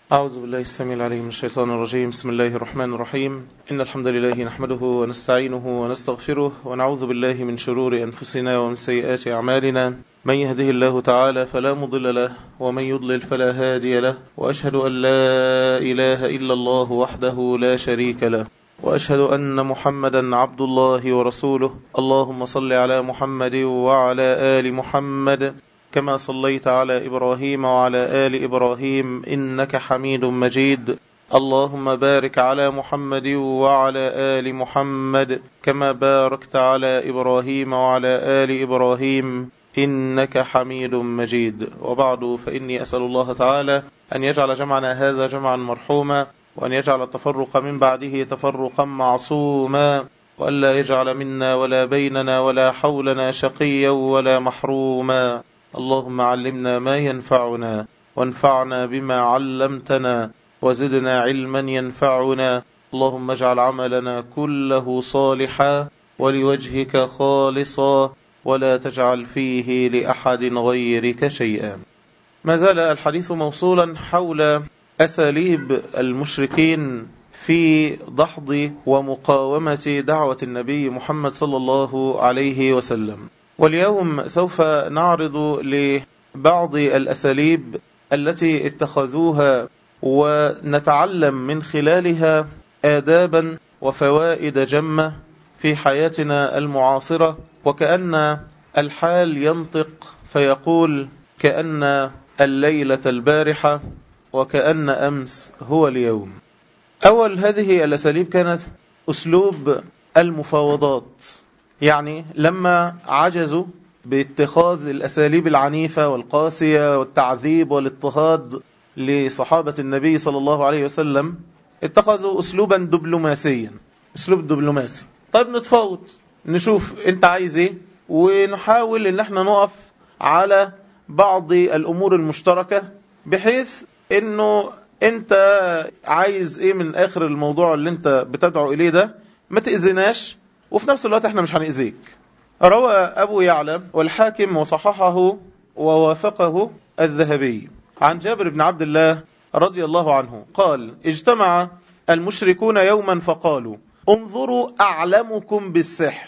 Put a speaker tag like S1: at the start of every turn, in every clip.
S1: أعوذ بالله السميع العليم من الشيطان الرجيم بسم الله الرحمن الرحيم إن الحمد لله نحمده ونستعينه ونستغفره ونعوذ بالله من شرور أنفسنا ومن سيئات أعمالنا من يهده الله تعالى فلا مضل له ومن يضلل فلا هادي له وأشهد أن لا إله إلا الله وحده لا شريك له وأشهد أن محمدا عبد الله ورسوله اللهم صل على محمد وعلى آل محمد كما صليت على إبراهيم وعلى آل إبراهيم إنك حميد مجيد اللهم بارك على محمد وعلى آل محمد كما باركت على إبراهيم وعلى آل إبراهيم إنك حميد مجيد وبعد فإني أسأل الله تعالى أن يجعل جمعنا هذا جمعا مرحوما وأن يجعل التفرق من بعده تفرقا معصوما وألا يجعل منا ولا بيننا ولا حولنا شقيا ولا محروما اللهم علمنا ما ينفعنا وانفعنا بما علمتنا وزدنا علما ينفعنا اللهم اجعل عملنا كله صالحا ولوجهك خالصا ولا تجعل فيه لأحد غيرك شيئا ما زال الحديث موصولا حول أساليب المشركين في دحض ومقاومة دعوة النبي محمد صلى الله عليه وسلم واليوم سوف نعرض لبعض الأساليب التي اتخذوها ونتعلم من خلالها آدابا وفوائد جمة في حياتنا المعاصرة وكأن الحال ينطق فيقول كأن الليلة البارحة وكأن أمس هو اليوم أول هذه الأساليب كانت أسلوب المفاوضات يعني لما عجزوا باتخاذ الأساليب العنيفة والقاسية والتعذيب والاضطهاد لصحابة النبي صلى الله عليه وسلم اتخذوا أسلوبا دبلوماسيا أسلوب دبلوماسي طيب نتفاوض نشوف انت عايز ايه ونحاول ان احنا نقف على بعض الأمور المشتركة بحيث انه انت عايز ايه من اخر الموضوع اللي انت بتدعو اليه ده ما تأذناش وفي نفس الوقت احنا مش هنأذيك روى أبو يعلى والحاكم وصححه ووافقه الذهبي عن جابر بن عبد الله رضي الله عنه قال اجتمع المشركون يوما فقالوا انظروا أعلمكم بالسحر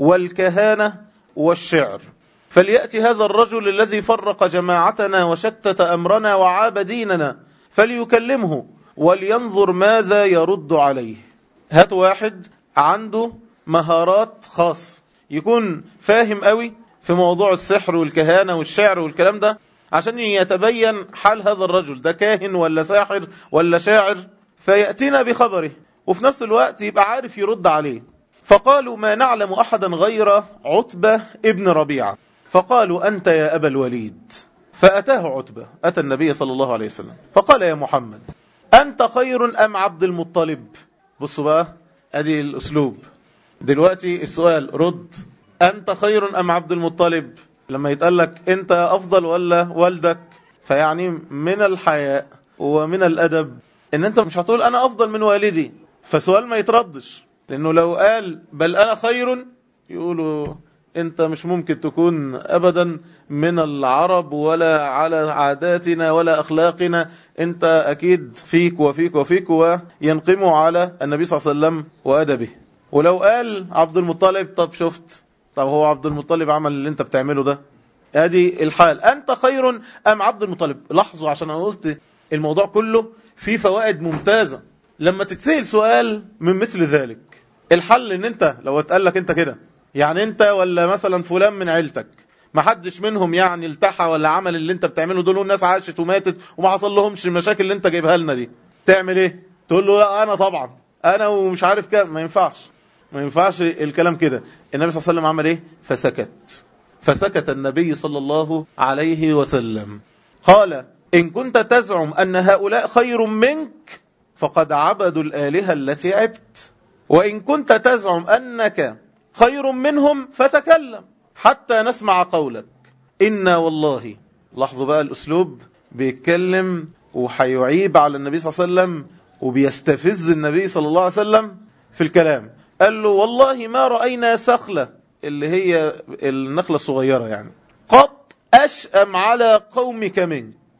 S1: والكهانة والشعر فليأتي هذا الرجل الذي فرق جماعتنا وشتت أمرنا وعاب ديننا فليكلمه ولينظر ماذا يرد عليه هات واحد عنده مهارات خاصة يكون فاهم قوي في موضوع السحر والكهانة والشعر والكلام ده عشان يتبين حال هذا الرجل ده كاهن ولا ساحر ولا شاعر فيأتينا بخبره وفي نفس الوقت يبقى عارف يرد عليه فقالوا ما نعلم أحدا غير عتبة ابن ربيعة فقالوا أنت يا أبا الوليد فأتاه عتبة أتى النبي صلى الله عليه وسلم فقال يا محمد أنت خير أم عبد المطلب بصوا بقى أدي الأسلوب دلوقتي السؤال رد أنت خير أم عبد المطلب لما يتقال لك أنت أفضل ولا والدك فيعني من الحياء ومن الأدب أن أنت مش هتقول أنا أفضل من والدي فسؤال ما يتردش لأنه لو قال بل أنا خير يقولوا أنت مش ممكن تكون أبدا من العرب ولا على عاداتنا ولا أخلاقنا أنت أكيد فيك وفيك وفيك وينقموا على النبي صلى الله عليه وسلم وأدبه ولو قال عبد المطلب طب شفت طب هو عبد المطلب عمل اللي انت بتعمله ده ادي الحال انت خير ام عبد المطلب لاحظوا عشان انا قلت الموضوع كله فيه فوائد ممتازة لما تتسأل سؤال من مثل ذلك الحل ان انت لو اتقال لك انت كده يعني انت ولا مثلا فلان من عيلتك ما حدش منهم يعني التحى ولا عمل اللي انت بتعمله دول والناس عاشت وماتت وما حصل لهمش المشاكل اللي انت جايبها لنا دي تعمل ايه تقول له لا انا طبعا انا ومش عارف كده ما ينفعش ما ينفعش الكلام كده النبي صلى الله عليه وسلم عمل ايه فسكت فسكت النبي صلى الله عليه وسلم قال إن كنت تزعم أن هؤلاء خير منك فقد عبدوا الآلهة التي عبت وإن كنت تزعم أنك خير منهم فتكلم حتى نسمع قولك إنا والله لاحظوا بقى الأسلوب بيتكلم وحيعيب على النبي صلى الله عليه وسلم وبيستفز النبي صلى الله عليه وسلم في الكلام قال له والله ما رأينا سخلة اللي هي النخلة الصغيرة يعني قط أشأم على قومك منك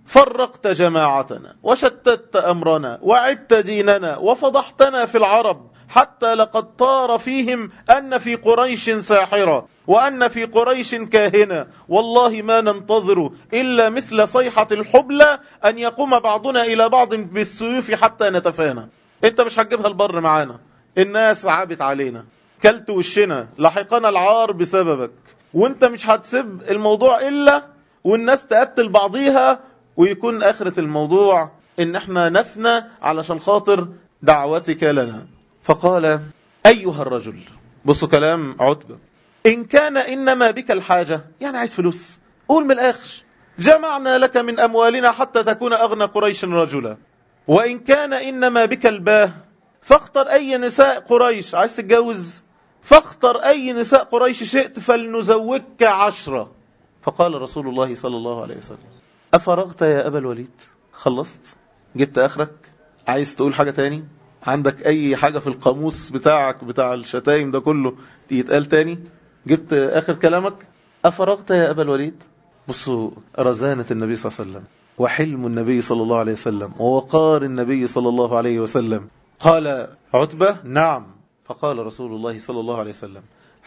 S1: فرقت جماعتنا وشتت أمرنا وعبت ديننا وفضحتنا في العرب حتى لقد طار فيهم أن في قريش ساحرة وأن في قريش كاهنة والله ما ننتظر إلا مثل صيحة الحبلى أن يقوم بعضنا إلى بعض بالسيوف حتى نتفانى انت مش هتجيبها البر معانا الناس عابت علينا كلت وشنا لحقنا العار بسببك وانت مش هتسب الموضوع إلا والناس تقتل بعضيها ويكون آخرة الموضوع إن احنا نفنى علشان خاطر دعوتك لنا فقال أيها الرجل بصوا كلام عتبة إن كان إنما بك الحاجة يعني عايز فلوس قول من الآخر جمعنا لك من أموالنا حتى تكون أغنى قريش رجلا وإن كان إنما بك الباه فاختر أي نساء قريش عايز تتجوز فاختر أي نساء قريش شئت فلنزوجك عشرة فقال رسول الله صلى الله عليه وسلم أفرغت يا أبا الوليد خلصت جبت آخرك عايز تقول حاجة تاني عندك أي حاجة في القاموس بتاعك بتاع الشتايم ده كله يتقال تاني جبت آخر كلامك أفرغت يا أبا الوليد بصوا رزانة النبي صلى الله عليه وسلم وحلم النبي صلى الله عليه وسلم ووقار النبي صلى الله عليه وسلم قال عتبة نعم فقال رسول الله صلى الله عليه وسلم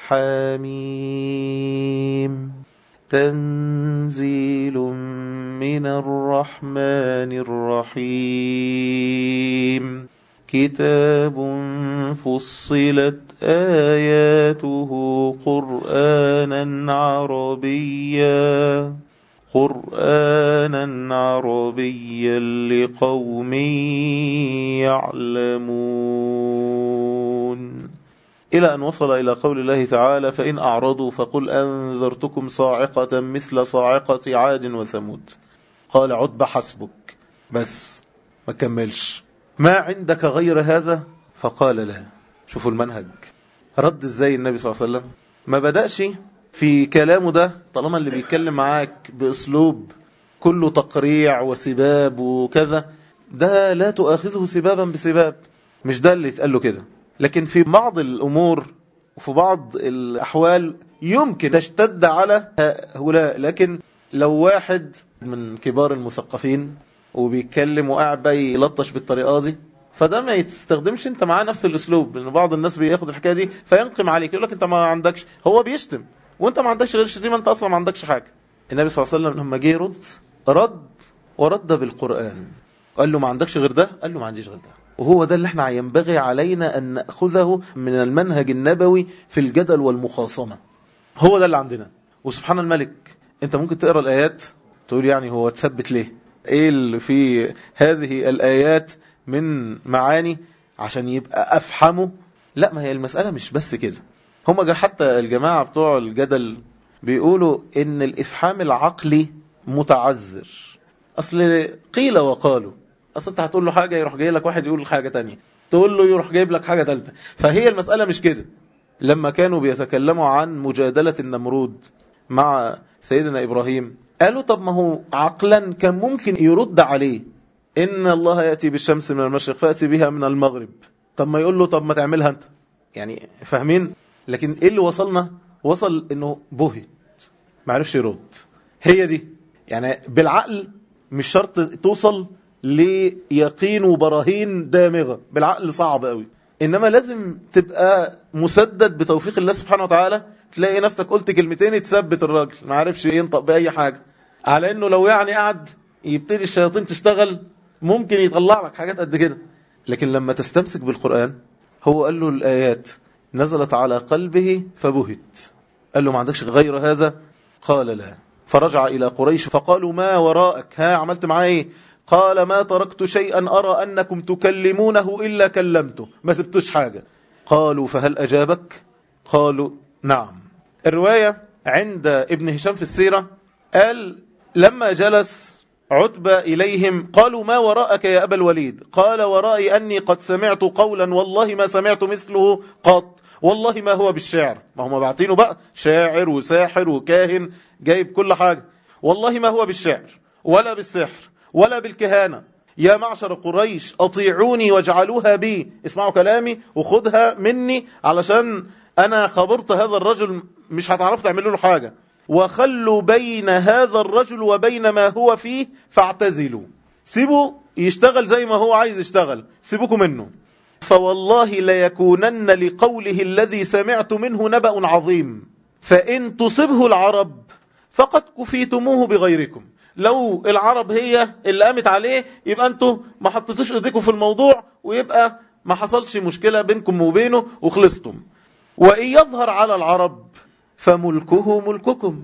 S1: حميم تنزيل من الرحمن الرحيم كتاب فصلت آياته قرآنا عربيا قرآنا عربيا لقوم يعلمون إلى أن وصل إلى قول الله تعالى فإن أعرضوا فقل أنذرتكم صاعقة مثل صاعقة عاد وثمود قال عتب حسبك بس ما كملش ما عندك غير هذا فقال لا شوفوا المنهج رد ازاي النبي صلى الله عليه وسلم ما بدأش في كلامه ده طالما اللي بيتكلم معاك بأسلوب كله تقريع وسباب وكذا ده لا تؤاخذه سبابا بسباب مش ده اللي يتقال له كده لكن في بعض الأمور وفي بعض الأحوال يمكن تشتد على هؤلاء لكن لو واحد من كبار المثقفين وبيتكلم وقاعد بقى يلطش بالطريقة دي فده ما يستخدمش انت معاه نفس الاسلوب لان بعض الناس بياخد الحكايه دي فينقم عليك يقول لك انت ما عندكش هو بيشتم وانت ما عندكش غير الشتيمه انت اصلا ما عندكش حاجه النبي صلى الله عليه وسلم لما جه يرد رد ورد بالقران قال له ما عندكش غير ده قال له ما عنديش غير ده وهو ده اللي احنا ينبغي علينا ان ناخذه من المنهج النبوي في الجدل والمخاصمه هو ده اللي عندنا وسبحان الملك انت ممكن تقرا الايات تقول يعني هو تثبت ليه ايه اللي في هذه الايات من معاني عشان يبقى افحمه لا ما هي المسألة مش بس كده هم حتى الجماعة بتوع الجدل بيقولوا ان الافحام العقلي متعذر اصل قيل وقالوا اصل انت هتقول له حاجة يروح جاي لك واحد يقول حاجة تانية تقول له يروح جايب لك حاجة تالتة فهي المسألة مش كده لما كانوا بيتكلموا عن مجادلة النمرود مع سيدنا إبراهيم قالوا طب ما هو عقلا كان ممكن يرد عليه إن الله يأتي بالشمس من المشرق فأتي بها من المغرب طب ما يقول له طب ما تعملها أنت يعني فاهمين لكن إيه اللي وصلنا وصل إنه بهت ما عرفش يرد هي دي يعني بالعقل مش شرط توصل ليقين وبراهين دامغة بالعقل صعب قوي إنما لازم تبقى مسدد بتوفيق الله سبحانه وتعالى تلاقي نفسك قلت كلمتين يتثبت الراجل ما عرفش ينطق بأي حاجة على إنه لو يعني قعد يبتدي الشياطين تشتغل ممكن يطلع لك حاجات قد كده لكن لما تستمسك بالقرآن هو قال له الآيات نزلت على قلبه فبهت قال له ما عندكش غير هذا قال لا فرجع إلى قريش فقالوا ما وراءك ها عملت معاه ايه قال ما تركت شيئا أرى أنكم تكلمونه إلا كلمته ما سبتوش حاجة قالوا فهل أجابك قالوا نعم الرواية عند ابن هشام في السيرة قال لما جلس عتبة إليهم قالوا ما وراءك يا أبا الوليد قال ورائي أني قد سمعت قولا والله ما سمعت مثله قط والله ما هو بالشعر ما هم بعتينه بقى شاعر وساحر وكاهن جايب كل حاجة والله ما هو بالشعر ولا بالسحر ولا بالكهانة يا معشر قريش أطيعوني واجعلوها بي اسمعوا كلامي وخدها مني علشان أنا خبرت هذا الرجل مش هتعرفوا تعملوا له حاجة وخلوا بين هذا الرجل وبين ما هو فيه فاعتزلوا سيبوا يشتغل زي ما هو عايز يشتغل سيبوكم منه فوالله ليكونن لقوله الذي سمعت منه نبأ عظيم فإن تصبه العرب فقد كفيتموه بغيركم لو العرب هي اللي قامت عليه يبقى انتوا ما حطيتوش ايديكم في الموضوع ويبقى ما حصلش مشكلة بينكم وبينه وخلصتم وإن يظهر على العرب فملكه ملككم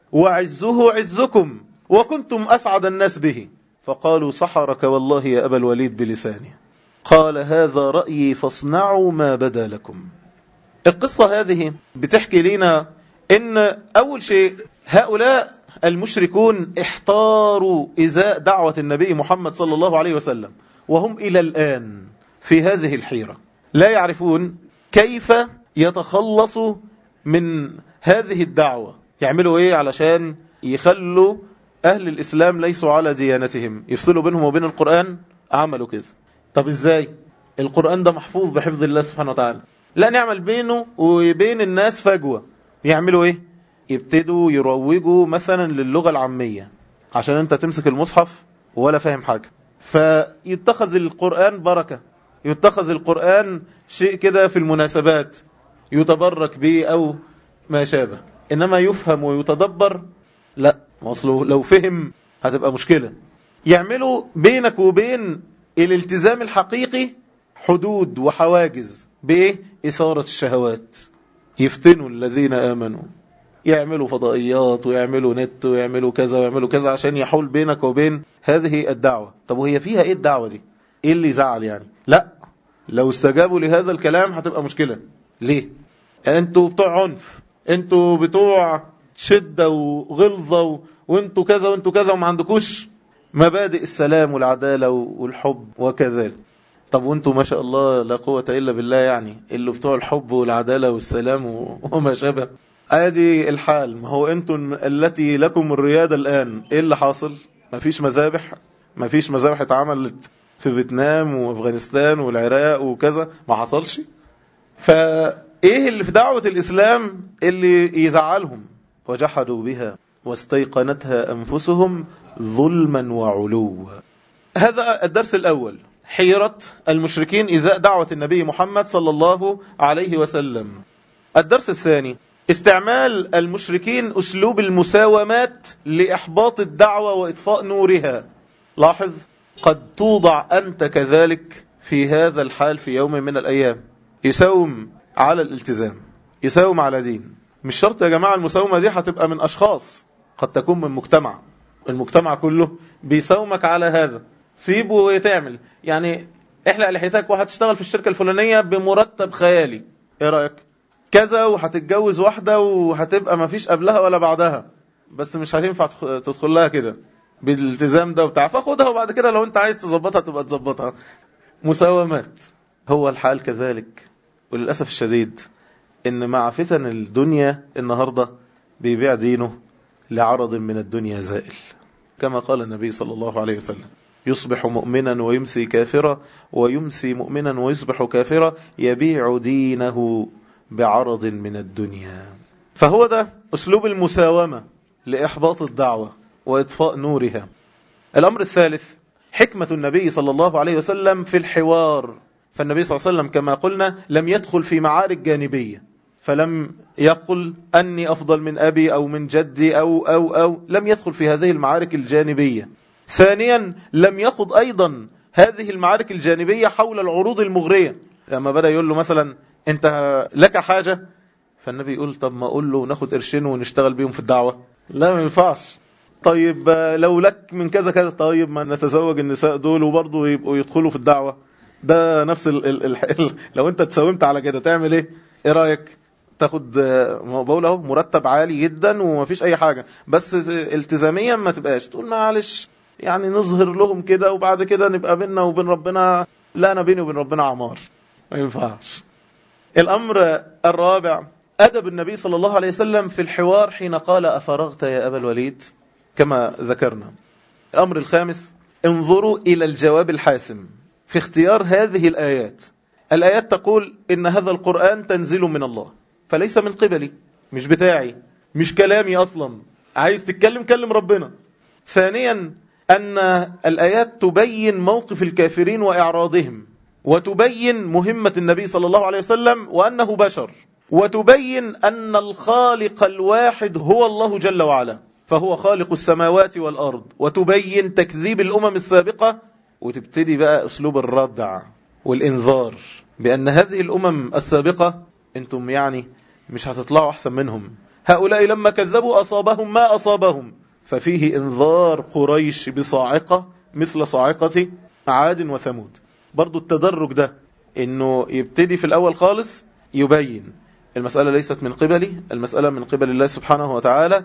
S1: وعزه عزكم وكنتم أسعد الناس به فقالوا سحرك والله يا أبا الوليد بلسانه قال هذا رأيي فاصنعوا ما بدا لكم القصة هذه بتحكي لنا إن أول شيء هؤلاء المشركون احتاروا إزاء دعوة النبي محمد صلى الله عليه وسلم وهم إلى الآن في هذه الحيرة لا يعرفون كيف يتخلصوا من هذه الدعوة يعملوا ايه علشان يخلوا اهل الاسلام ليسوا على ديانتهم يفصلوا بينهم وبين القرآن عملوا كده طب ازاي القرآن ده محفوظ بحفظ الله سبحانه وتعالى لا نعمل بينه وبين الناس فجوة يعملوا ايه يبتدوا يروجوا مثلا للغة العامية عشان انت تمسك المصحف ولا فاهم حاجة فيتخذ القرآن بركة يتخذ القرآن شيء كده في المناسبات يتبرك به أو ما شابه إنما يفهم ويتدبر لا اصله لو فهم هتبقى مشكلة يعملوا بينك وبين الالتزام الحقيقي حدود وحواجز بإيه؟ إثارة الشهوات يفتنوا الذين آمنوا يعملوا فضائيات ويعملوا نت ويعملوا كذا ويعملوا كذا عشان يحول بينك وبين هذه الدعوة طب وهي فيها ايه الدعوة دي ايه اللي زعل يعني لا لو استجابوا لهذا الكلام هتبقى مشكلة ليه انتوا بتوع عنف انتوا بتوع شدة وغلظة و... وانتوا كذا وانتوا كذا وما عندكوش مبادئ السلام والعدالة والحب وكذلك طب وانتوا ما شاء الله لا قوة إلا بالله يعني اللي بتوع الحب والعدالة والسلام وما شابه ادي الحال ما هو انتم التي لكم الريادة الآن ايه اللي حاصل ما فيش مذابح ما فيش مذابح اتعملت في فيتنام وافغانستان والعراق وكذا ما حصلش فايه اللي في دعوة الاسلام اللي يزعلهم وجحدوا بها واستيقنتها انفسهم ظلما وعلوا هذا الدرس الاول حيرة المشركين ازاء دعوة النبي محمد صلى الله عليه وسلم الدرس الثاني استعمال المشركين أسلوب المساومات لإحباط الدعوة وإطفاء نورها لاحظ قد توضع أنت كذلك في هذا الحال في يوم من الأيام يساوم على الالتزام يساوم على دين مش شرط يا جماعة المساومة دي هتبقى من أشخاص قد تكون من مجتمع المجتمع كله بيساومك على هذا سيبه وتعمل يعني احلق لحيتك وهتشتغل في الشركة الفلانية بمرتب خيالي ايه رأيك كذا وهتتجوز واحدة وهتبقى ما فيش قبلها ولا بعدها بس مش هتنفع تدخل لها كده بالالتزام ده وبتاع فخدها وبعد كده لو انت عايز تظبطها تبقى تظبطها مساومات هو الحال كذلك وللأسف الشديد ان مع فتن الدنيا النهاردة بيبيع دينه لعرض من الدنيا زائل كما قال النبي صلى الله عليه وسلم يصبح مؤمنا ويمسي كافرا ويمسي مؤمنا ويصبح كافرا يبيع دينه بعرض من الدنيا فهو ده أسلوب المساومة لإحباط الدعوة وإطفاء نورها الأمر الثالث حكمة النبي صلى الله عليه وسلم في الحوار فالنبي صلى الله عليه وسلم كما قلنا لم يدخل في معارك جانبية فلم يقل أني أفضل من أبي أو من جدي أو أو أو لم يدخل في هذه المعارك الجانبية ثانيا لم يخض أيضا هذه المعارك الجانبية حول العروض المغرية لما بدأ يقول له مثلا انت لك حاجة فالنبي يقول طب ما اقول له ناخد قرشين ونشتغل بيهم في الدعوة لا ما ينفعش طيب لو لك من كذا كذا طيب ما نتزوج النساء دول وبرضه يبقوا يدخلوا في الدعوة ده نفس ال ال ال لو انت تساومت على كده تعمل ايه ايه رأيك تاخد بقول اهو مرتب عالي جدا ومفيش اي حاجة بس التزاميا ما تبقاش تقول معلش يعني نظهر لهم كده وبعد كده نبقى بيننا وبين ربنا لا انا بيني وبين ربنا عمار ما ينفعش الأمر الرابع أدب النبي صلى الله عليه وسلم في الحوار حين قال أفرغت يا أبا الوليد كما ذكرنا الأمر الخامس انظروا إلى الجواب الحاسم في اختيار هذه الآيات الآيات تقول إن هذا القرآن تنزل من الله فليس من قبلي مش بتاعي مش كلامي أصلا عايز تتكلم كلم ربنا ثانيا أن الآيات تبين موقف الكافرين وإعراضهم وتبين مهمة النبي صلى الله عليه وسلم وأنه بشر وتبين أن الخالق الواحد هو الله جل وعلا فهو خالق السماوات والأرض وتبين تكذيب الأمم السابقة وتبتدي بقى أسلوب الردع والإنذار بأن هذه الأمم السابقة أنتم يعني مش هتطلعوا أحسن منهم هؤلاء لما كذبوا أصابهم ما أصابهم ففيه إنذار قريش بصاعقة مثل صاعقة عاد وثمود برضو التدرج ده انه يبتدي في الاول خالص يبين المسألة ليست من قبلي المسألة من قبل الله سبحانه وتعالى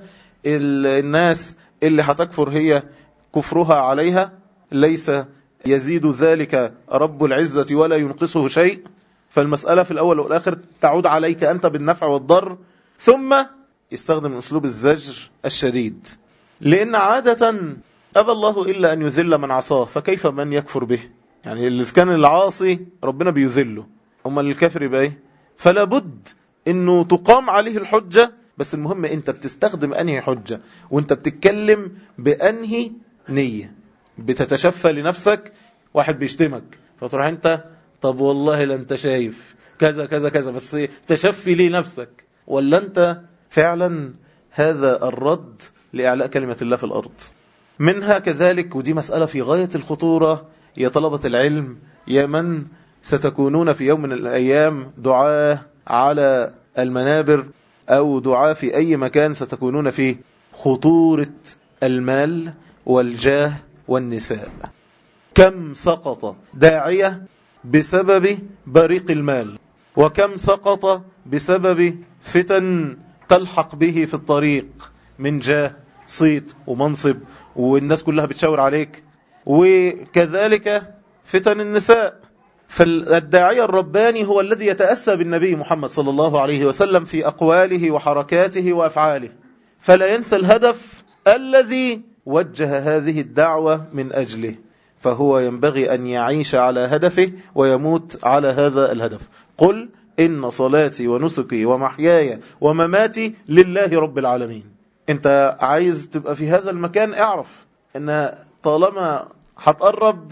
S1: الناس اللي هتكفر هي كفرها عليها ليس يزيد ذلك رب العزة ولا ينقصه شيء فالمسألة في الأول والآخر تعود عليك أنت بالنفع والضر ثم يستخدم أسلوب الزجر الشديد لأن عادة أبى الله إلا أن يذل من عصاه فكيف من يكفر به يعني اللي كان العاصي ربنا بيذله أما الكافر يبقى إيه فلا بد أنه تقام عليه الحجة بس المهم أنت بتستخدم أنهي حجة وأنت بتتكلم بأنهي نية بتتشفى لنفسك واحد بيشتمك فتروح أنت طب والله لا أنت شايف كذا كذا كذا بس تشفي ليه نفسك ولا أنت فعلا هذا الرد لإعلاء كلمة الله في الأرض منها كذلك ودي مسألة في غاية الخطورة يا طلبة العلم يا من ستكونون في يوم من الأيام دعاة على المنابر أو دعاة في أي مكان ستكونون فيه خطورة المال والجاه والنساء كم سقط داعية بسبب بريق المال وكم سقط بسبب فتن تلحق به في الطريق من جاه صيت ومنصب والناس كلها بتشاور عليك وكذلك فتن النساء فالداعية الرباني هو الذي يتأسى بالنبي محمد صلى الله عليه وسلم في أقواله وحركاته وأفعاله فلا ينسى الهدف الذي وجه هذه الدعوة من أجله فهو ينبغي أن يعيش على هدفه ويموت على هذا الهدف قل إن صلاتي ونسكي ومحياي ومماتي لله رب العالمين انت عايز تبقى في هذا المكان اعرف ان طالما هتقرب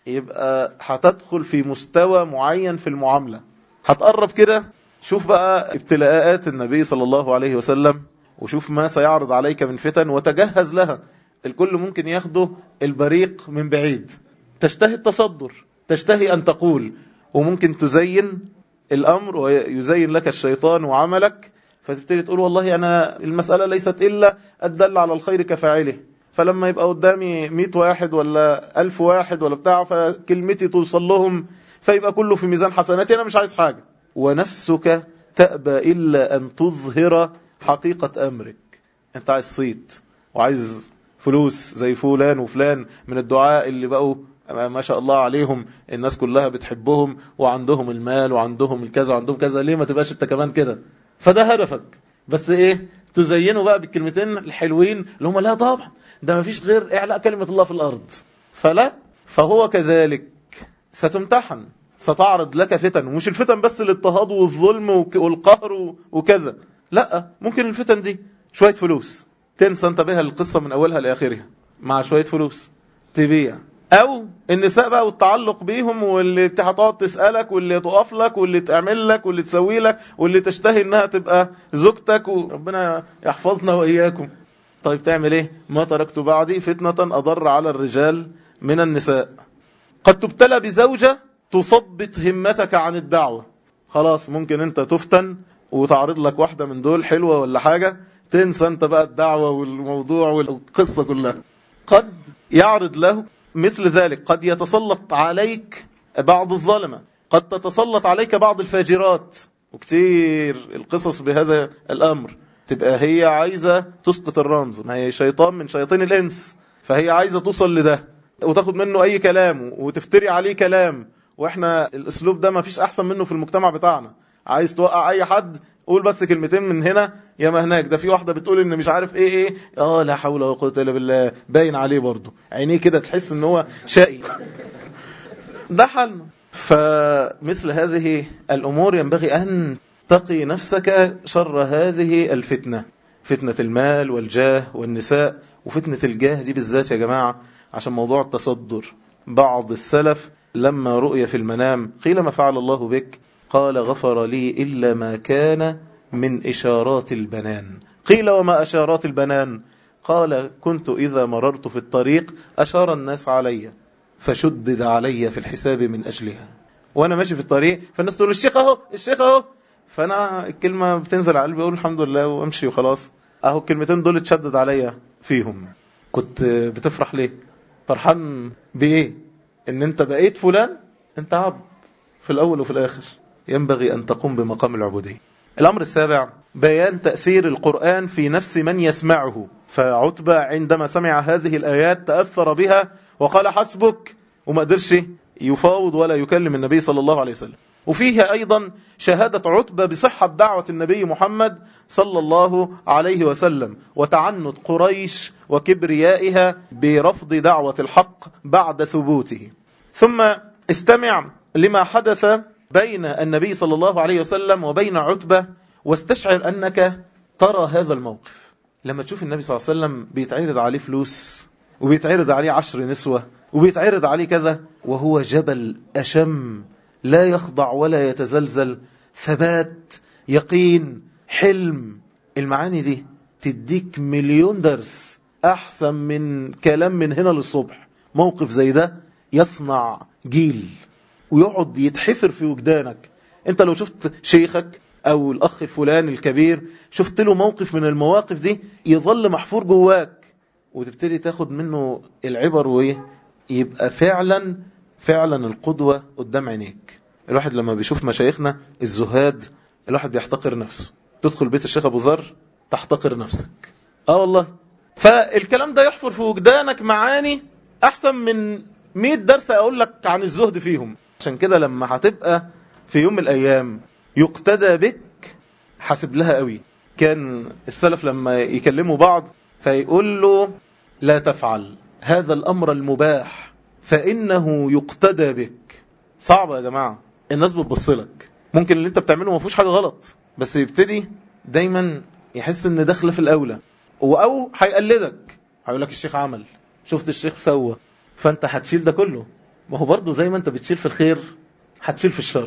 S1: يبقى هتدخل في مستوى معين في المعاملة هتقرب كده شوف بقى ابتلاءات النبي صلى الله عليه وسلم وشوف ما سيعرض عليك من فتن وتجهز لها الكل ممكن ياخده البريق من بعيد تشتهي التصدر تشتهي أن تقول وممكن تزين الأمر ويزين لك الشيطان وعملك فتبتدي تقول والله أنا المسألة ليست إلا الدل على الخير كفاعله فلما يبقى قدامي 100 واحد ولا ألف واحد ولا بتاع فكلمتي توصل لهم فيبقى كله في ميزان حسناتي أنا مش عايز حاجة ونفسك تأبى إلا أن تظهر حقيقة أمرك أنت عايز صيت وعايز فلوس زي فلان وفلان من الدعاء اللي بقوا ما شاء الله عليهم الناس كلها بتحبهم وعندهم المال وعندهم الكذا وعندهم كذا ليه ما تبقاش انت كمان كده فده هدفك بس ايه تزينه بقى بالكلمتين الحلوين اللي هم لا طبعا ده ما فيش غير اعلاء كلمة الله في الارض فلا فهو كذلك ستمتحن ستعرض لك فتن ومش الفتن بس الاضطهاد والظلم والقهر وكذا لا ممكن الفتن دي شوية فلوس تنسى انت بها القصة من اولها لاخرها مع شوية فلوس تبيع او النساء بقى والتعلق بيهم واللي هتقعد تسألك واللي تقف لك واللي تعمل لك واللي تسوي لك واللي تشتهي انها تبقى زوجتك وربنا يحفظنا واياكم طيب تعمل ايه ما تركت بعدي فتنة اضر على الرجال من النساء قد تبتلى بزوجة تثبط همتك عن الدعوة خلاص ممكن انت تفتن وتعرض لك واحدة من دول حلوة ولا حاجة تنسى انت بقى الدعوة والموضوع والقصة كلها قد يعرض له مثل ذلك قد يتسلط عليك بعض الظلمة قد تتسلط عليك بعض الفاجرات وكتير القصص بهذا الأمر تبقى هي عايزة تسقط الرمز ما هي شيطان من شياطين الإنس فهي عايزة توصل لده وتاخد منه أي كلام وتفتري عليه كلام وإحنا الأسلوب ده ما فيش أحسن منه في المجتمع بتاعنا عايز توقع أي حد قول بس كلمتين من هنا يا ما هناك ده في واحدة بتقول ان مش عارف ايه ايه اه لا حول ولا قوة الا بالله باين عليه برضه عينيه كده تحس ان هو شقي ده حلنا فمثل هذه الامور ينبغي ان تقي نفسك شر هذه الفتنة فتنة المال والجاه والنساء وفتنة الجاه دي بالذات يا جماعة عشان موضوع التصدر بعض السلف لما رؤي في المنام قيل ما فعل الله بك قال غفر لي إلا ما كان من إشارات البنان قيل وما أشارات البنان قال كنت إذا مررت في الطريق أشار الناس علي فشدد علي في الحساب من أجلها وأنا ماشي في الطريق فالناس تقول الشيخ أهو الشيخ أهو فأنا الكلمة بتنزل على قلبي أقول الحمد لله وأمشي وخلاص أهو الكلمتين دول اتشدد عليا فيهم كنت بتفرح ليه فرحان بإيه إن أنت بقيت فلان أنت عبد في الأول وفي الآخر ينبغي أن تقوم بمقام العبودية الأمر السابع بيان تأثير القرآن في نفس من يسمعه فعتبة عندما سمع هذه الآيات تأثر بها وقال حسبك وما قدرش يفاوض ولا يكلم النبي صلى الله عليه وسلم وفيها أيضا شهادة عتبة بصحة دعوة النبي محمد صلى الله عليه وسلم وتعنت قريش وكبريائها برفض دعوة الحق بعد ثبوته ثم استمع لما حدث بين النبي صلى الله عليه وسلم وبين عتبة واستشعر أنك ترى هذا الموقف لما تشوف النبي صلى الله عليه وسلم بيتعرض عليه فلوس وبيتعرض عليه عشر نسوة وبيتعرض عليه كذا وهو جبل أشم لا يخضع ولا يتزلزل ثبات يقين حلم المعاني دي تديك مليون درس أحسن من كلام من هنا للصبح موقف زي ده يصنع جيل ويقعد يتحفر في وجدانك انت لو شفت شيخك او الاخ الفلاني الكبير شفت له موقف من المواقف دي يظل محفور جواك وتبتدي تاخد منه العبر وايه يبقى فعلا فعلا القدوة قدام عينيك الواحد لما بيشوف مشايخنا الزهاد الواحد بيحتقر نفسه تدخل بيت الشيخ ابو ذر تحتقر نفسك اه والله فالكلام ده يحفر في وجدانك معاني احسن من 100 درس اقول لك عن الزهد فيهم عشان كده لما هتبقى في يوم من الايام يقتدى بك حاسب لها قوي كان السلف لما يكلموا بعض فيقول له لا تفعل هذا الامر المباح فانه يقتدى بك صعبه يا جماعه الناس بتبص لك ممكن اللي انت بتعمله ما فيهوش حاجه غلط بس يبتدي دايما يحس ان داخله في الاولى او هيقلدك هيقول لك الشيخ عمل شفت الشيخ سوى فانت هتشيل ده كله ما هو برضه زي ما انت بتشيل في الخير هتشيل في الشر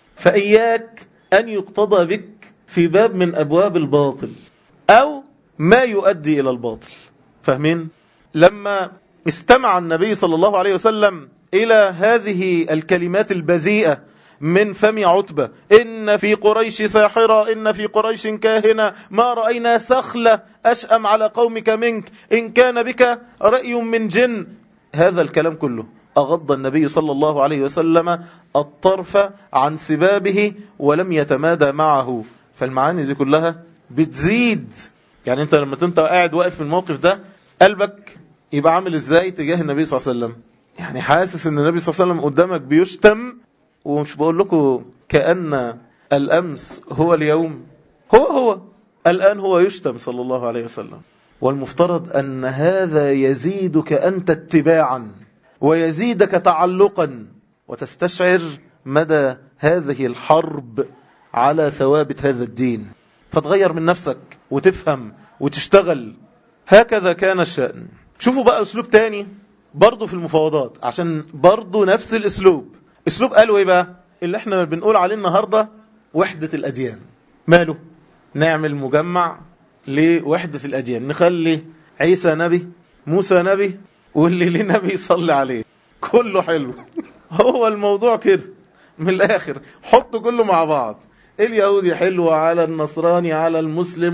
S1: فإياك أن يقتضى بك في باب من أبواب الباطل أو ما يؤدي إلى الباطل فاهمين؟ لما استمع النبي صلى الله عليه وسلم إلى هذه الكلمات البذيئة من فم عتبة إن في قريش ساحرة إن في قريش كاهنة ما رأينا سخلة أشأم على قومك منك إن كان بك رأي من جن هذا الكلام كله أغض النبي صلى الله عليه وسلم الطرف عن سبابه ولم يتمادى معه فالمعاني دي كلها بتزيد يعني انت لما انت قاعد واقف في الموقف ده قلبك يبقى عامل ازاي تجاه النبي صلى الله عليه وسلم يعني حاسس ان النبي صلى الله عليه وسلم قدامك بيشتم ومش بقول لكم كأن الأمس هو اليوم هو هو الآن هو يشتم صلى الله عليه وسلم والمفترض أن هذا يزيدك أنت اتباعا ويزيدك تعلقا وتستشعر مدى هذه الحرب على ثوابت هذا الدين فتغير من نفسك وتفهم وتشتغل هكذا كان الشأن شوفوا بقى أسلوب تاني برضو في المفاوضات عشان برضو نفس الأسلوب أسلوب قالوا إيه بقى اللي احنا بنقول عليه النهاردة وحدة الأديان ماله نعمل مجمع لوحدة الأديان نخلي عيسى نبي موسى نبي واللي ليه نبي يصلي عليه كله حلو هو الموضوع كده من الآخر حط كله مع بعض اليهودي حلو على النصراني على المسلم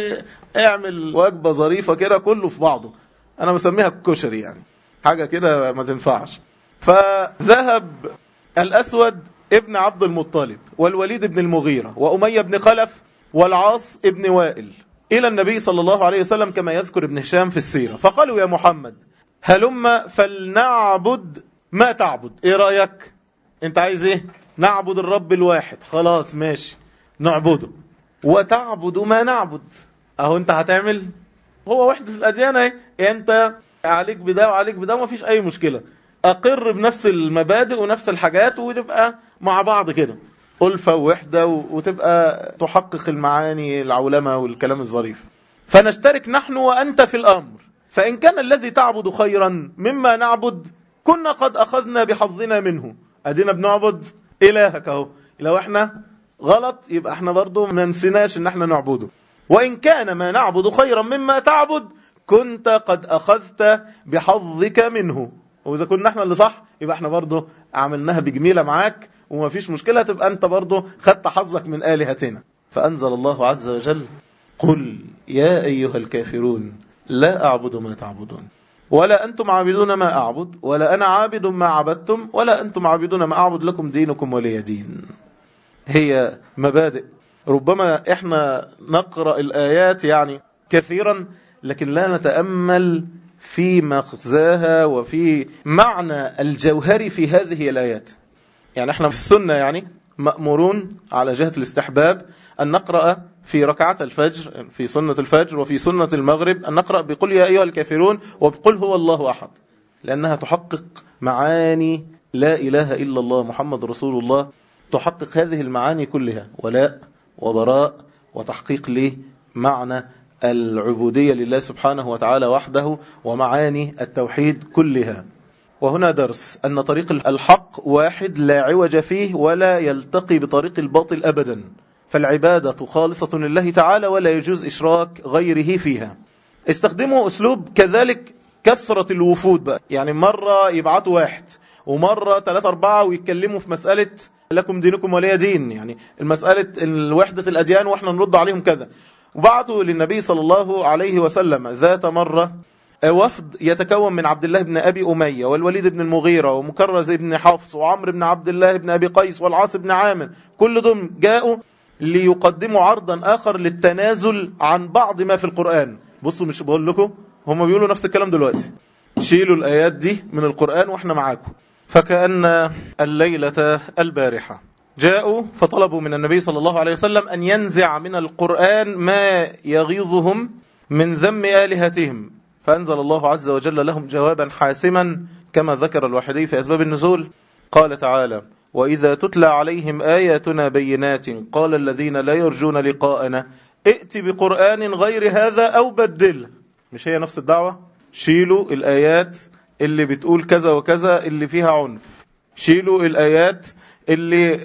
S1: واعمل وجبة ظريفة كده كله في بعضه أنا بسميها الكشري يعني حاجة كده ما تنفعش فذهب الأسود ابن عبد المطلب والوليد بن المغيرة وأمية بن خلف والعاص ابن وائل إلى النبي صلى الله عليه وسلم كما يذكر ابن هشام في السيرة فقالوا يا محمد هلما فلنعبد ما تعبد ايه رأيك انت عايز ايه نعبد الرب الواحد خلاص ماشي نعبده وتعبد ما نعبد اهو انت هتعمل هو وحدة الاديان اهي انت عليك بده وعليك بده ومفيش اي مشكلة اقر بنفس المبادئ ونفس الحاجات ونبقى مع بعض كده ألفة ووحدة وتبقى تحقق المعاني العولمة والكلام الظريف فنشترك نحن وأنت في الأمر فإن كان الذي تعبد خيرا مما نعبد كنا قد أخذنا بحظنا منه أدينا بنعبد إلهك أهو لو احنا غلط يبقى احنا برضو ما نسيناش ان احنا نعبده وإن كان ما نعبد خيرا مما تعبد كنت قد أخذت بحظك منه وإذا كنا احنا اللي صح يبقى احنا برضو عملناها بجميلة معاك وما فيش مشكلة تبقى انت برضو خدت حظك من آلهتنا فأنزل الله عز وجل قل يا أيها الكافرون لا أعبد ما تعبدون ولا أنتم عابدون ما أعبد ولا أنا عابد ما عبدتم ولا أنتم عابدون ما أعبد لكم دينكم ولي دين هي مبادئ ربما إحنا نقرأ الآيات يعني كثيرا لكن لا نتأمل في مغزاها وفي معنى الجوهري في هذه الآيات يعني احنا في السنة يعني مأمورون على جهة الاستحباب أن نقرأ في ركعة الفجر في سنة الفجر وفي سنة المغرب أن نقرأ بقول يا أيها الكافرون وبقول هو الله أحد لأنها تحقق معاني لا إله إلا الله محمد رسول الله تحقق هذه المعاني كلها ولاء وبراء وتحقيق لمعنى العبودية لله سبحانه وتعالى وحده ومعاني التوحيد كلها وهنا درس أن طريق الحق واحد لا عوج فيه ولا يلتقي بطريق الباطل أبدا فالعبادة خالصة لله تعالى ولا يجوز إشراك غيره فيها استخدموا أسلوب كذلك كثرة الوفود بقى يعني مرة يبعتوا واحد ومرة ثلاثة أربعة ويتكلموا في مسألة لكم دينكم ولي دين يعني المسألة وحدة الأديان وإحنا نرد عليهم كذا وبعثوا للنبي صلى الله عليه وسلم ذات مرة وفد يتكون من عبد الله بن أبي أمية والوليد بن المغيرة ومكرز بن حفص وعمر بن عبد الله بن أبي قيس والعاص بن عامر كل دول جاءوا ليقدموا عرضا آخر للتنازل عن بعض ما في القرآن بصوا مش بقول لكم هم بيقولوا نفس الكلام دلوقتي شيلوا الآيات دي من القرآن وإحنا معاكم فكأن الليلة البارحة جاءوا فطلبوا من النبي صلى الله عليه وسلم أن ينزع من القرآن ما يغيظهم من ذم آلهتهم فأنزل الله عز وجل لهم جوابا حاسما كما ذكر الواحدي في أسباب النزول قال تعالى وإذا تتلى عليهم آياتنا بينات قال الذين لا يرجون لقاءنا ائت بقرآن غير هذا أو بدل مش هي نفس الدعوة شيلوا الآيات اللي بتقول كذا وكذا اللي فيها عنف شيلوا الآيات اللي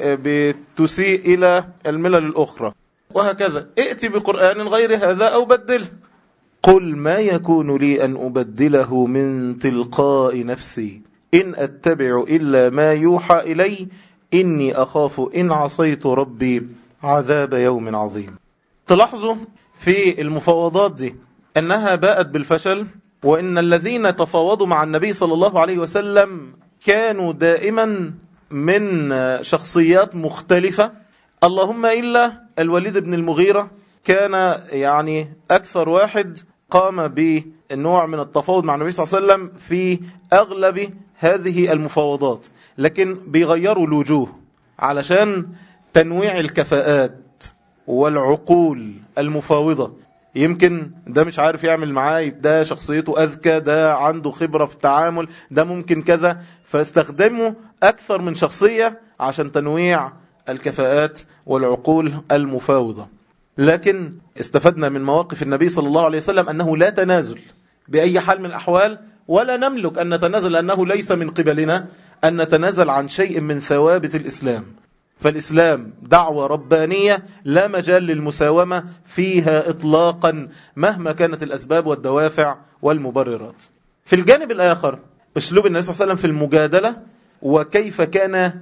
S1: بتسيء إلى الملل الأخرى وهكذا ائت بقرآن غير هذا أو بدله قل ما يكون لي أن أبدله من تلقاء نفسي إن أتبع إلا ما يوحى إلي إني أخاف إن عصيت ربي عذاب يوم عظيم تلاحظوا في المفاوضات دي أنها باءت بالفشل وإن الذين تفاوضوا مع النبي صلى الله عليه وسلم كانوا دائما من شخصيات مختلفة اللهم إلا الوليد بن المغيرة كان يعني أكثر واحد قام بنوع من التفاوض مع النبي صلى الله عليه وسلم في أغلب هذه المفاوضات لكن بيغيروا الوجوه علشان تنويع الكفاءات والعقول المفاوضة يمكن ده مش عارف يعمل معاه ده شخصيته أذكى ده عنده خبرة في التعامل ده ممكن كذا فاستخدموا أكثر من شخصية عشان تنويع الكفاءات والعقول المفاوضة لكن استفدنا من مواقف النبي صلى الله عليه وسلم أنه لا تنازل بأي حال من الأحوال ولا نملك أن نتنازل أنه ليس من قبلنا أن نتنازل عن شيء من ثوابت الإسلام فالإسلام دعوة ربانية لا مجال للمساومة فيها إطلاقا مهما كانت الأسباب والدوافع والمبررات في الجانب الآخر أسلوب النبي صلى الله عليه وسلم في المجادلة وكيف كان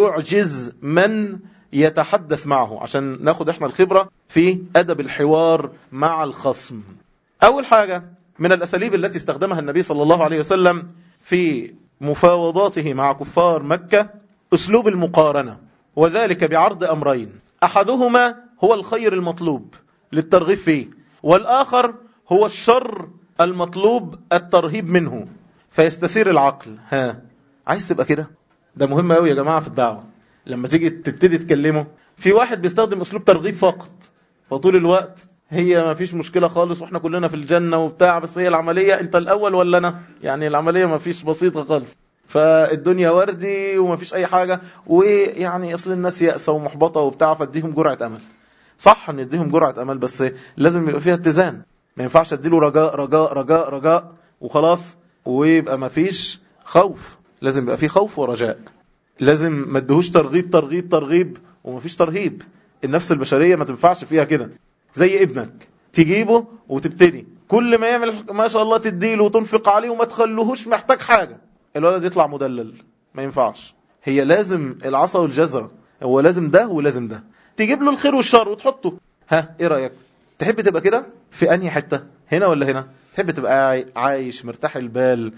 S1: يعجز من يتحدث معه عشان ناخد احنا الخبرة في أدب الحوار مع الخصم أول حاجة من الأساليب التي استخدمها النبي صلى الله عليه وسلم في مفاوضاته مع كفار مكة أسلوب المقارنة وذلك بعرض أمرين أحدهما هو الخير المطلوب للترغيب فيه والآخر هو الشر المطلوب الترهيب منه فيستثير العقل ها عايز تبقى كده ده مهم قوي يا جماعة في الدعوة لما تيجي تبتدي تكلمه في واحد بيستخدم أسلوب ترغيب فقط فطول الوقت هي ما فيش مشكلة خالص واحنا كلنا في الجنة وبتاع بس هي العملية انت الأول ولا أنا يعني العملية ما فيش بسيطة خالص فالدنيا وردي وما فيش أي حاجة ويعني أصل الناس يأسى ومحبطة وبتاع فاديهم جرعة أمل صح نديهم جرعة أمل بس لازم يبقى فيها اتزان ما ينفعش اديله رجاء رجاء رجاء رجاء وخلاص ويبقى ما فيش خوف لازم يبقى فيه خوف ورجاء لازم ما ادهوش ترغيب ترغيب ترغيب وما فيش ترهيب النفس البشرية ما تنفعش فيها كده زي ابنك تجيبه وتبتدي كل ما يعمل ما شاء الله تديله وتنفق عليه وما تخلوهوش محتاج حاجة الولد يطلع مدلل ما ينفعش هي لازم العصا والجزرة هو لازم ده ولازم ده تجيب له الخير والشر وتحطه ها ايه رأيك تحب تبقى كده في انهي حتة هنا ولا هنا تحب تبقى عايش مرتاح البال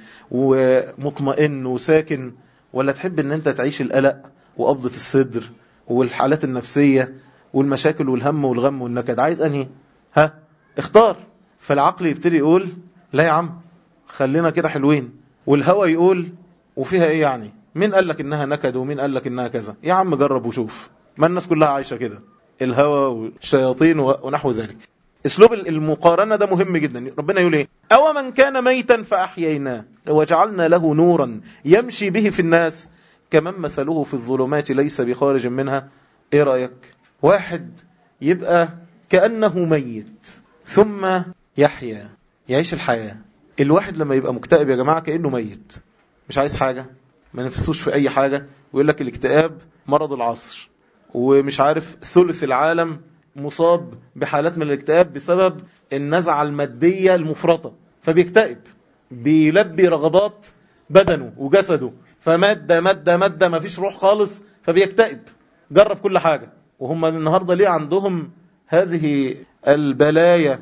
S1: ومطمئن وساكن ولا تحب ان انت تعيش القلق وقبضة الصدر والحالات النفسية والمشاكل والهم والغم والنكد عايز انهي ها اختار فالعقل يبتدي يقول لا يا عم خلينا كده حلوين والهوى يقول وفيها ايه يعني مين قال لك انها نكد ومين قال لك انها كذا يا عم جرب وشوف ما الناس كلها عايشة كده الهوى والشياطين ونحو ذلك اسلوب المقارنة ده مهم جدا ربنا يقول ايه او من كان ميتا فاحييناه وجعلنا له نورا يمشي به في الناس كمن مثله في الظلمات ليس بخارج منها ايه رأيك واحد يبقى كأنه ميت ثم يحيا يعيش الحياة الواحد لما يبقى مكتئب يا جماعة كأنه ميت مش عايز حاجة ما نفسوش في أي حاجة ويقول لك الاكتئاب مرض العصر ومش عارف ثلث العالم مصاب بحالات من الاكتئاب بسبب النزعة المادية المفرطة فبيكتئب بيلبي رغبات بدنه وجسده فمادة مادة مادة ما فيش روح خالص فبيكتئب جرب كل حاجة وهم النهاردة ليه عندهم هذه البلايا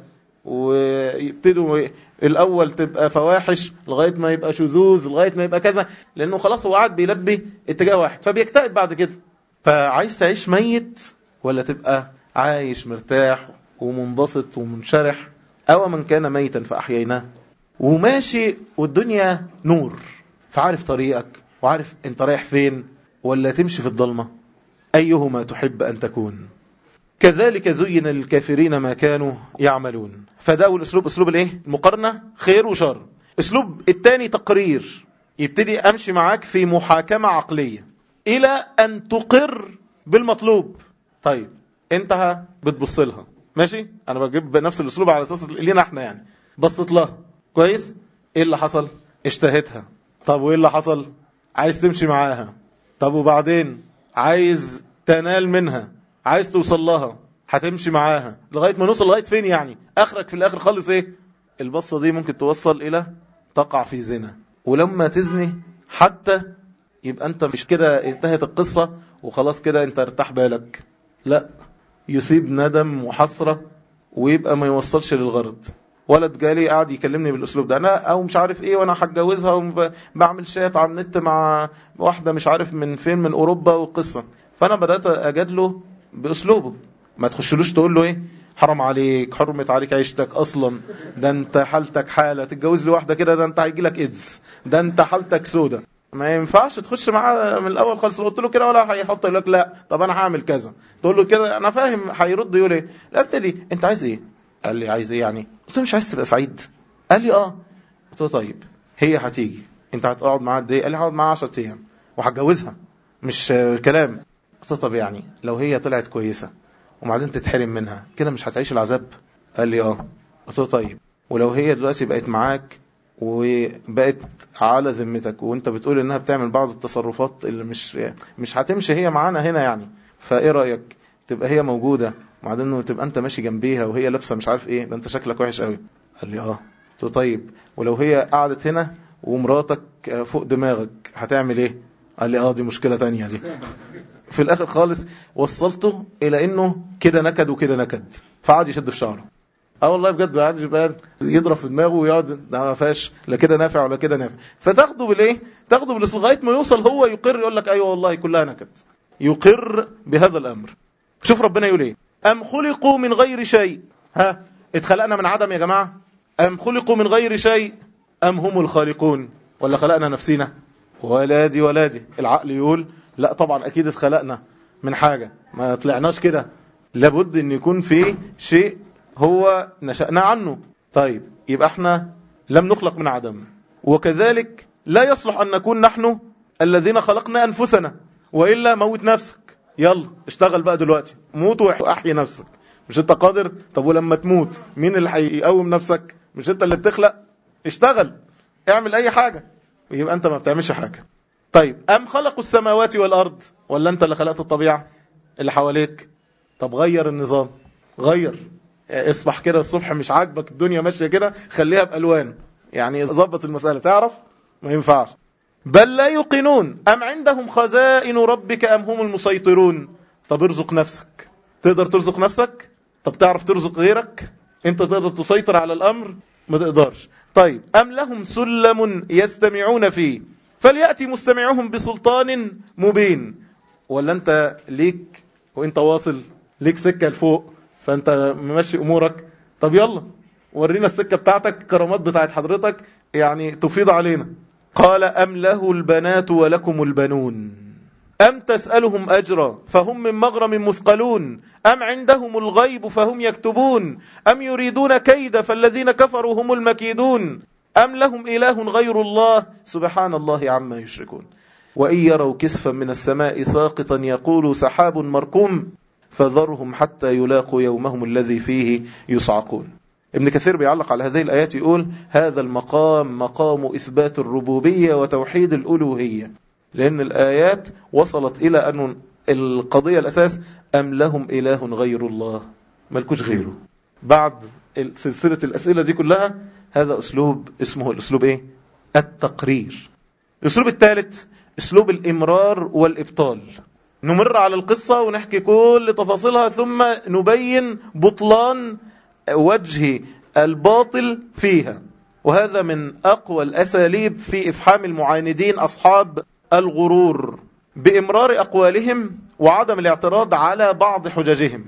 S1: ويبتدوا الأول تبقى فواحش لغاية ما يبقى شذوذ لغاية ما يبقى كذا لأنه خلاص هو قاعد بيلبي اتجاه واحد فبيكتئب بعد كده فعايز تعيش ميت ولا تبقى عايش مرتاح ومنبسط ومنشرح أو من كان ميتا فأحييناه وماشي والدنيا نور فعارف طريقك وعارف انت رايح فين ولا تمشي في الضلمة أيهما تحب أن تكون كذلك زين للكافرين ما كانوا يعملون فده أول أسلوب أسلوب الإيه؟ المقارنة خير وشر أسلوب الثاني تقرير يبتدي أمشي معاك في محاكمة عقلية إلى أن تقر بالمطلوب طيب انت بتبص لها ماشي أنا بجيب نفس الأسلوب على أساس لينا احنا يعني بصت لها كويس إيه اللي حصل اشتهتها طب وإيه اللي حصل عايز تمشي معاها طب وبعدين عايز تنال منها عايز توصل لها هتمشي معاها لغاية ما نوصل لغاية فين يعني اخرك في الاخر خالص ايه البصة دي ممكن توصل الى تقع في زنا ولما تزني حتى يبقى انت مش كده انتهت القصة وخلاص كده انت ارتاح بالك لا يصيب ندم وحسرة ويبقى ما يوصلش للغرض ولد جالي قاعد يكلمني بالاسلوب ده انا او مش عارف ايه وانا هتجوزها وبعمل شات على النت مع واحده مش عارف من فين من اوروبا وقصه فانا بدات اجادله باسلوبه ما تخشلوش تقول له ايه حرام عليك حرمت عليك عيشتك اصلا ده انت حالتك حاله تتجوز لي واحده كده ده انت هيجي لك ايدز ده انت حالتك سودة ما ينفعش تخش معاه من الاول خالص قلت له كده ولا هيحط يقول لك لا طب انا هعمل كذا تقول له كده انا فاهم هيرد يقول ايه لا ابتدي انت عايز ايه قال لي عايز ايه يعني قلت له مش عايز تبقى سعيد قال لي اه قلت له طيب هي هتيجي انت هتقعد معاها قد ايه قال لي هقعد معاها 10 ايام وهتجوزها مش كلام قلت له طب يعني لو هي طلعت كويسه وبعدين تتحرم منها كده مش هتعيش العذاب قال لي اه قلت له طيب ولو هي دلوقتي بقت معاك وبقت على ذمتك وانت بتقول انها بتعمل بعض التصرفات اللي مش مش هتمشي هي معانا هنا يعني فايه رايك تبقى هي موجوده وبعدين تبقى انت ماشي جنبيها وهي لابسه مش عارف ايه ده انت شكلك وحش قوي قال لي اه قلت له طيب ولو هي قعدت هنا ومراتك فوق دماغك هتعمل ايه قال لي اه دي مشكله تانية دي في الاخر خالص وصلته الى انه كده نكد وكده نكد فقعد يشد في شعره اه والله بجد قاعد يبقى يضرب في دماغه ويقعد ده ما فيهاش لا كده نافع ولا كده نافع فتاخده بالايه تاخده بالاسلوب لغايه ما يوصل هو يقر يقول لك ايوه والله كلها نكد يقر بهذا الامر شوف ربنا يقول ايه ام خلقوا من غير شيء ها اتخلقنا من عدم يا جماعه ام خلقوا من غير شيء ام هم الخالقون ولا خلقنا نفسينا ولادي ولادي العقل يقول لا طبعا اكيد اتخلقنا من حاجة ما طلعناش كده لابد ان يكون في شيء هو نشأنا عنه طيب يبقى احنا لم نخلق من عدم وكذلك لا يصلح ان نكون نحن الذين خلقنا انفسنا وإلا موت نفسك يلا اشتغل بقى دلوقتي موت واحيي نفسك مش انت قادر طب ولما تموت مين اللي هيقوم نفسك مش انت اللي بتخلق اشتغل اعمل اي حاجة يبقى انت ما بتعملش حاجة طيب ام خلقوا السماوات والارض ولا انت اللي خلقت الطبيعة اللي حواليك طب غير النظام غير اصبح كده الصبح مش عاجبك الدنيا ماشية كده خليها بألوان يعني ظبط المسألة تعرف ما ينفعش بل لا يوقنون أم عندهم خزائن ربك أم هم المسيطرون طب ارزق نفسك تقدر ترزق نفسك طب تعرف ترزق غيرك انت تقدر تسيطر على الأمر ما تقدرش طيب أم لهم سلم يستمعون فيه فليأتي مستمعهم بسلطان مبين ولا انت ليك وانت واصل ليك سكة لفوق فانت ممشي امورك طب يلا ورينا السكة بتاعتك الكرامات بتاعت حضرتك يعني تفيض علينا قال أم له البنات ولكم البنون أم تسألهم أجرا فهم من مغرم مثقلون أم عندهم الغيب فهم يكتبون أم يريدون كيد فالذين كفروا هم المكيدون أم لهم إله غير الله سبحان الله عما يشركون وإن يروا كسفا من السماء ساقطا يقول سحاب مركوم فذرهم حتى يلاقوا يومهم الذي فيه يصعقون ابن كثير بيعلق على هذه الآيات يقول هذا المقام مقام إثبات الربوبية وتوحيد الألوهية لأن الآيات وصلت إلى أن القضية الأساس أم لهم إله غير الله ملكوش غيره بعد سلسلة الأسئلة دي كلها هذا أسلوب اسمه الأسلوب إيه؟ التقرير الأسلوب الثالث أسلوب الإمرار والإبطال نمر على القصة ونحكي كل تفاصيلها ثم نبين بطلان وجه الباطل فيها وهذا من أقوى الأساليب في إفحام المعاندين أصحاب الغرور بإمرار أقوالهم وعدم الاعتراض على بعض حججهم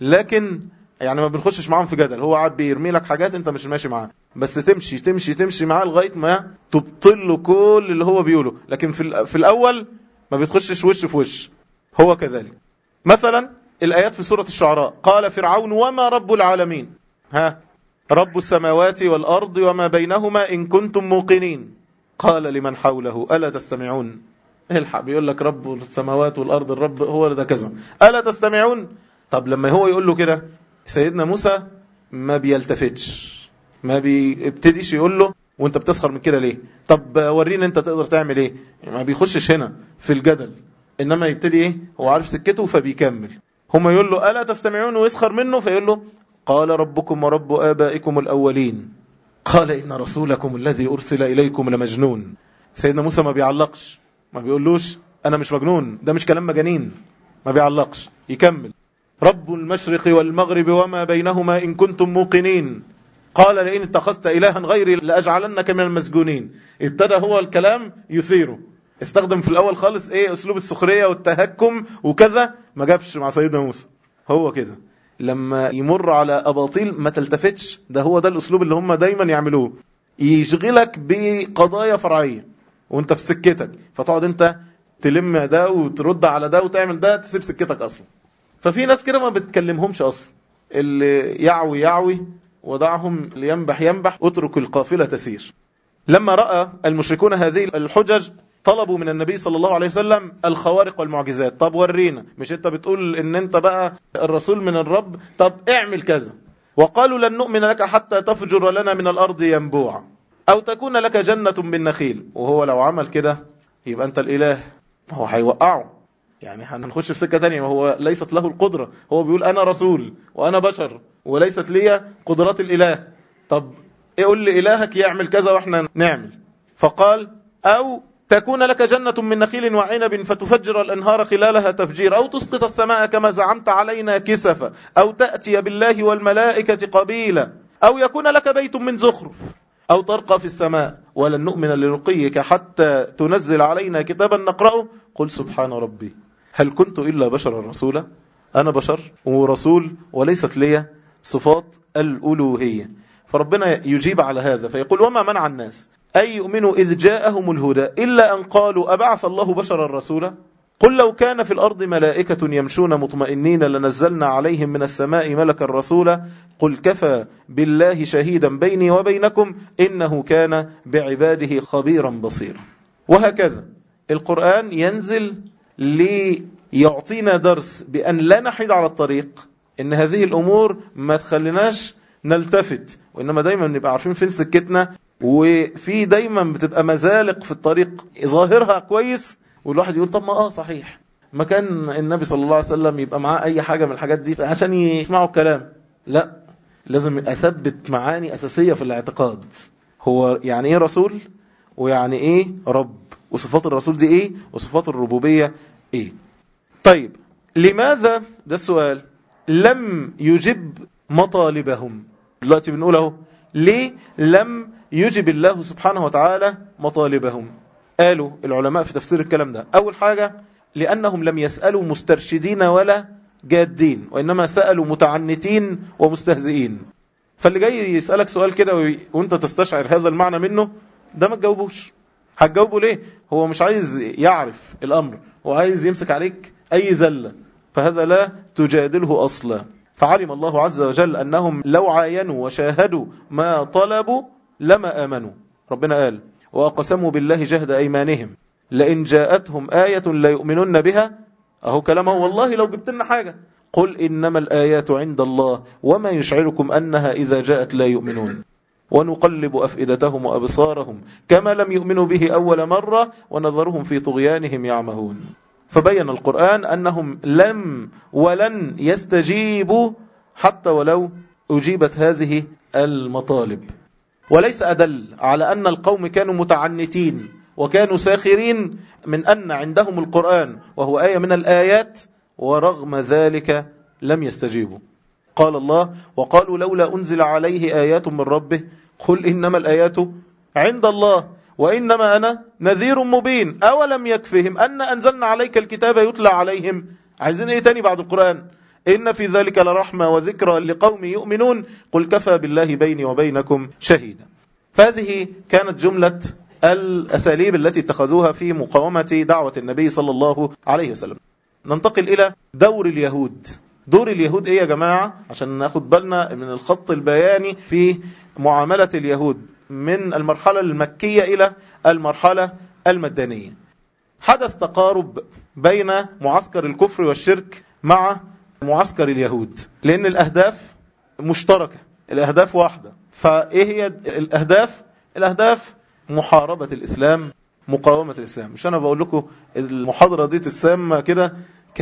S1: لكن يعني ما بنخشش معاهم في جدل هو قاعد بيرمي لك حاجات انت مش ماشي معاه بس تمشي تمشي تمشي معاه لغايه ما تبطل له كل اللي هو بيقوله لكن في في الاول ما بتخشش وش في وش هو كذلك مثلا الايات في سوره الشعراء قال فرعون وما رب العالمين ها رب السماوات والارض وما بينهما ان كنتم موقنين قال لمن حوله الا تستمعون الحق بيقول لك رب السماوات والارض الرب هو ده كذا الا تستمعون طب لما هو يقول له كده سيدنا موسى ما بيلتفتش ما بيبتديش يقول له وانت بتسخر من كده ليه طب ورينا انت تقدر تعمل ايه ما بيخشش هنا في الجدل انما يبتدي ايه هو عارف سكته فبيكمل هم يقول له الا تستمعون ويسخر منه فيقول له قال ربكم ورب ابائكم الاولين قال ان رسولكم الذي ارسل اليكم لمجنون سيدنا موسى ما بيعلقش ما بيقولوش انا مش مجنون ده مش كلام مجانين ما بيعلقش يكمل رب المشرق والمغرب وما بينهما إن كنتم موقنين قال لئن اتخذت إلها غيري لأجعلنك من المسجونين ابتدى هو الكلام يثيره استخدم في الأول خالص إيه أسلوب السخرية والتهكم وكذا ما جابش مع سيدنا موسى هو كده لما يمر على أباطيل ما تلتفتش ده هو ده الأسلوب اللي هم دايما يعملوه يشغلك بقضايا فرعية وانت في سكتك فتقعد انت تلم ده وترد على ده وتعمل ده تسيب سكتك أصلا ففي ناس كده ما بتكلمهمش اصلا اللي يعوي يعوي ودعهم لينبح ينبح اترك القافلة تسير لما رأى المشركون هذه الحجج طلبوا من النبي صلى الله عليه وسلم الخوارق والمعجزات طب ورينا مش انت بتقول ان انت بقى الرسول من الرب طب اعمل كذا وقالوا لن نؤمن لك حتى تفجر لنا من الأرض ينبوعا أو تكون لك جنة بالنخيل وهو لو عمل كده يبقى أنت الإله هو هيوقعه يعني هنخش في سكة تانية وهو ليست له القدرة هو بيقول أنا رسول وأنا بشر وليست لي قدرات الإله طب قول لي إلهك يعمل كذا وإحنا نعمل فقال أو تكون لك جنة من نخيل وعنب فتفجر الأنهار خلالها تفجير أو تسقط السماء كما زعمت علينا كسفا أو تأتي بالله والملائكة قبيلا أو يكون لك بيت من زخرف أو ترقى في السماء ولن نؤمن لرقيك حتى تنزل علينا كتابا نقرأه قل سبحان ربي هل كنت إلا بشرا رسولا أنا بشر ورسول وليست لي صفات الألوهية فربنا يجيب على هذا فيقول وما منع الناس أن يؤمنوا إذ جاءهم الهدى إلا أن قالوا أبعث الله بشرا رسولا قل لو كان في الأرض ملائكة يمشون مطمئنين لنزلنا عليهم من السماء ملكا رسولا قل كفى بالله شهيدا بيني وبينكم إنه كان بعباده خبيرا بصيرا وهكذا القرآن ينزل ليعطينا درس بأن لا نحيد على الطريق ان هذه الامور ما تخليناش نلتفت وانما دايما نبقى عارفين فين سكتنا وفي دايما بتبقى مزالق في الطريق ظاهرها كويس والواحد يقول طب ما اه صحيح ما كان النبي صلى الله عليه وسلم يبقى معاه اي حاجة من الحاجات دي عشان يسمعوا الكلام لا لازم اثبت معاني اساسية في الاعتقاد هو يعني ايه رسول ويعني ايه رب وصفات الرسول دي ايه وصفات الربوبية ايه طيب لماذا ده السؤال لم يجب مطالبهم دلوقتي بنقول اهو ليه لم يجب الله سبحانه وتعالى مطالبهم قالوا العلماء في تفسير الكلام ده أول حاجة لأنهم لم يسألوا مسترشدين ولا جادين وإنما سألوا متعنتين ومستهزئين فاللي جاي يسألك سؤال كده وانت تستشعر هذا المعنى منه ده ما تجاوبوش هتجاوبه ليه هو مش عايز يعرف الأمر وعايز يمسك عليك أي زلة فهذا لا تجادله أصلا فعلم الله عز وجل أنهم لو عاينوا وشاهدوا ما طلبوا لما آمنوا ربنا قال وأقسموا بالله جهد أيمانهم لئن جاءتهم آية لا يؤمنون بها أهو كلامه والله لو جبت لنا حاجة قل إنما الآيات عند الله وما يشعركم أنها إذا جاءت لا يؤمنون ونقلب أفئدتهم وأبصارهم كما لم يؤمنوا به أول مرة ونظرهم في طغيانهم يعمهون فبين القرآن أنهم لم ولن يستجيبوا حتى ولو أجيبت هذه المطالب وليس أدل على أن القوم كانوا متعنتين وكانوا ساخرين من أن عندهم القرآن وهو آية من الآيات ورغم ذلك لم يستجيبوا قال الله وقالوا لولا أنزل عليه آيات من ربه قل إنما الآيات عند الله وإنما أنا نذير مبين أولم يكفهم أن أنزلنا عليك الكتاب يتلى عليهم عايزين إيه تاني بعد القرآن إن في ذلك لرحمة وذكرى لقوم يؤمنون قل كفى بالله بيني وبينكم شهيدا فهذه كانت جملة الأساليب التي اتخذوها في مقاومة دعوة النبي صلى الله عليه وسلم ننتقل إلى دور اليهود دور اليهود إيه يا جماعة عشان ناخد بالنا من الخط البياني في معاملة اليهود من المرحلة المكية إلى المرحلة المدنية حدث تقارب بين معسكر الكفر والشرك مع معسكر اليهود لأن الأهداف مشتركة الأهداف واحدة فإيه هي الأهداف الأهداف محاربة الإسلام مقاومة الإسلام مش أنا بقول لكم المحاضرة دي تسمى كده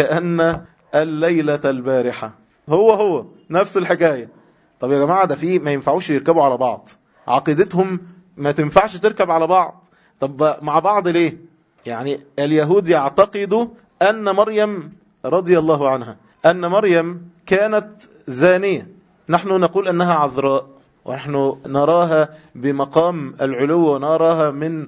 S1: كأن الليلة البارحة هو هو نفس الحكاية طب يا جماعة ده في ما ينفعوش يركبوا على بعض عقيدتهم ما تنفعش تركب على بعض طب مع بعض ليه يعني اليهود يعتقدوا أن مريم رضي الله عنها أن مريم كانت زانية نحن نقول أنها عذراء ونحن نراها بمقام العلو ونراها من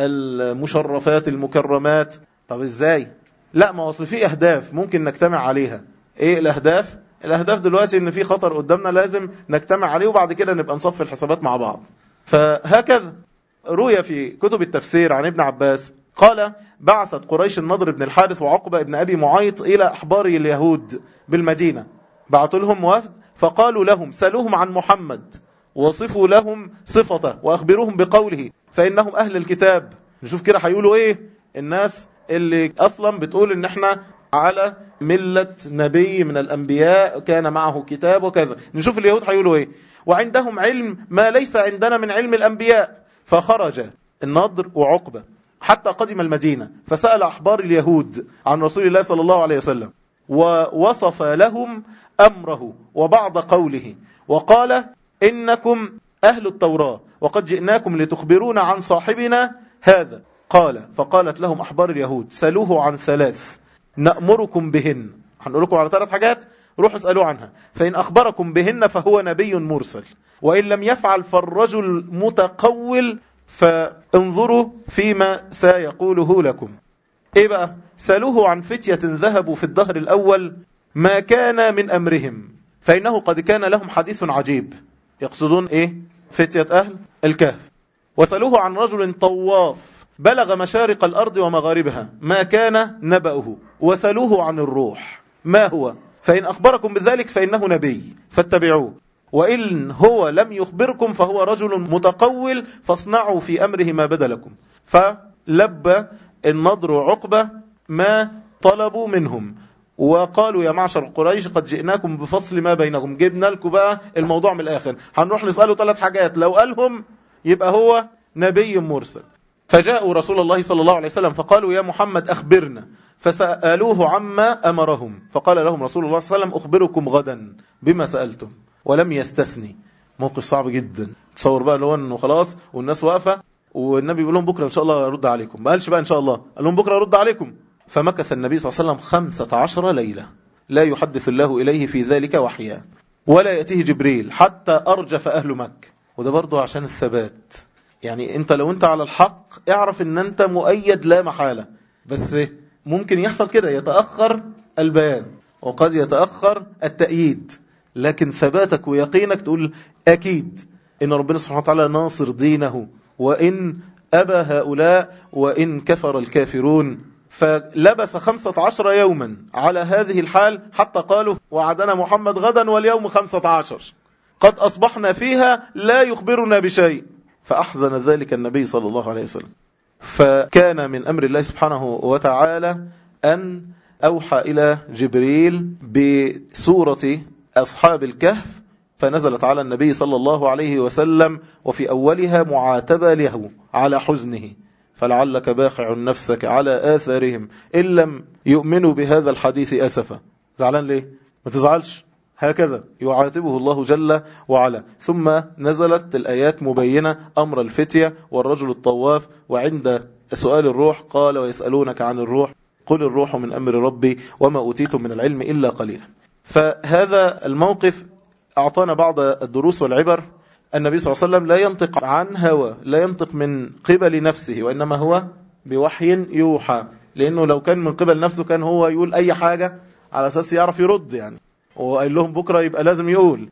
S1: المشرفات المكرمات طب ازاي لا ما وصل في اهداف ممكن نجتمع عليها ايه الاهداف الاهداف دلوقتي ان في خطر قدامنا لازم نجتمع عليه وبعد كده نبقى نصفي الحسابات مع بعض فهكذا روي في كتب التفسير عن ابن عباس قال بعثت قريش النضر بن الحارث وعقبة بن أبي معيط إلى أحبار اليهود بالمدينة بعثوا لهم وفد فقالوا لهم سألوهم عن محمد وصفوا لهم صفته وأخبروهم بقوله فإنهم أهل الكتاب نشوف كده هيقولوا إيه الناس اللي أصلا بتقول إن إحنا على ملة نبي من الأنبياء كان معه كتاب وكذا نشوف اليهود هيقولوا إيه وعندهم علم ما ليس عندنا من علم الأنبياء فخرج النضر وعقبة حتى قدم المدينة فسأل أحبار اليهود عن رسول الله صلى الله عليه وسلم ووصف لهم أمره وبعض قوله وقال إنكم أهل التوراة وقد جئناكم لتخبرون عن صاحبنا هذا قال فقالت لهم أحبار اليهود سألوه عن ثلاث نأمركم بهن هنقول لكم على ثلاث حاجات روحوا اسألوا عنها فإن أخبركم بهن فهو نبي مرسل وإن لم يفعل فالرجل متقول فانظروا فيما سيقوله لكم ايه بقى سألوه عن فتية ذهبوا في الظهر الأول ما كان من أمرهم فإنه قد كان لهم حديث عجيب يقصدون ايه فتية أهل الكهف وسألوه عن رجل طواف بلغ مشارق الأرض ومغاربها ما كان نبأه وسألوه عن الروح ما هو فإن أخبركم بذلك فإنه نبي فاتبعوه وإن هو لم يخبركم فهو رجل متقول فاصنعوا في أمره ما بدا لكم فلبى النضر عقبة ما طلبوا منهم وقالوا يا معشر قريش قد جئناكم بفصل ما بينكم جبنا لكم بقى الموضوع من الآخر هنروح نسأله ثلاث حاجات لو قالهم يبقى هو نبي مرسل فجاءوا رسول الله صلى الله عليه وسلم فقالوا يا محمد أخبرنا فسألوه عما أمرهم فقال لهم رسول الله صلى الله عليه وسلم أخبركم غدا بما سألتم ولم يستثني موقف صعب جدا تصور بقى لو انه خلاص والناس واقفة والنبي بيقول لهم بكرة إن شاء الله أرد عليكم ما قالش بقى إن شاء الله قال لهم بكرة أرد عليكم فمكث النبي صلى الله عليه وسلم خمسة عشر ليلة لا يحدث الله إليه في ذلك وحيا ولا يأتيه جبريل حتى أرجف أهل مكة وده برضه عشان الثبات يعني انت لو انت على الحق اعرف ان انت مؤيد لا محالة بس ممكن يحصل كده يتأخر البيان وقد يتأخر التأييد لكن ثباتك ويقينك تقول أكيد إن ربنا سبحانه وتعالى ناصر دينه وإن أبى هؤلاء وإن كفر الكافرون فلبس خمسة عشر يوما على هذه الحال حتى قالوا وعدنا محمد غدا واليوم خمسة عشر قد أصبحنا فيها لا يخبرنا بشيء فأحزن ذلك النبي صلى الله عليه وسلم فكان من أمر الله سبحانه وتعالى أن أوحى إلى جبريل بسورة أصحاب الكهف فنزلت على النبي صلى الله عليه وسلم وفي أولها معاتبة له على حزنه فلعلك باخع نفسك على آثارهم إن لم يؤمنوا بهذا الحديث أسفا زعلان ليه؟ ما تزعلش هكذا يعاتبه الله جل وعلا ثم نزلت الآيات مبينة أمر الفتية والرجل الطواف وعند سؤال الروح قال ويسألونك عن الروح قل الروح من أمر ربي وما أوتيتم من العلم إلا قليلا فهذا الموقف أعطانا بعض الدروس والعبر النبي صلى الله عليه وسلم لا ينطق عن هوى لا ينطق من قبل نفسه وإنما هو بوحي يوحى لأنه لو كان من قبل نفسه كان هو يقول أي حاجة على أساس يعرف يرد يعني وقال لهم بكرة يبقى لازم يقول